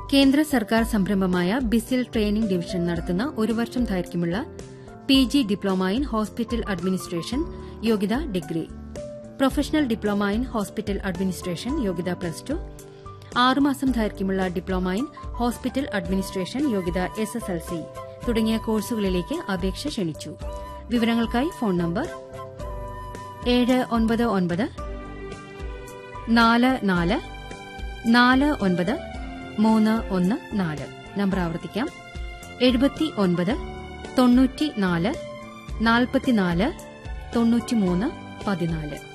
കേന്ദ്ര സർക്കാർ സംരംഭമായ ബിസിൽ ട്രെയിനിംഗ് ഡിവിഷൻ നടത്തുന്ന ഒരു വർഷം ദൈർഘ്യമുള്ള P G diploma in hospital administration യോഗ്യത degree professional diploma in hospital administration യോഗ്യത പ്ലസ് ടു ആറുമാസം ദൈർഘ്യമുള്ള ഡിപ്ലോമ ഇൻ ഹോസ്പിറ്റൽ അഡ്മിനിസ്ട്രേഷൻ യോഗ്യത എസ് എസ് എൽ സി തുടങ്ങിയ കോഴ്സുകളിലേക്ക് അപേക്ഷ ക്ഷണിച്ചു വിവരങ്ങൾക്കായി ഫോൺ നമ്പർ ഏഴ് ഒൻപത് ഒൻപത് നാല് നാല് നാല് ഒൻപത് മൂന്ന് ഒന്ന് നാല് നമ്പർ ആവർത്തിക്കാം എഴുപത്തി ഒൻപത് തൊണ്ണൂറ്റി നാല് നാൽപ്പത്തിനാല് തൊണ്ണൂറ്റിമൂന്ന് പതിനാല്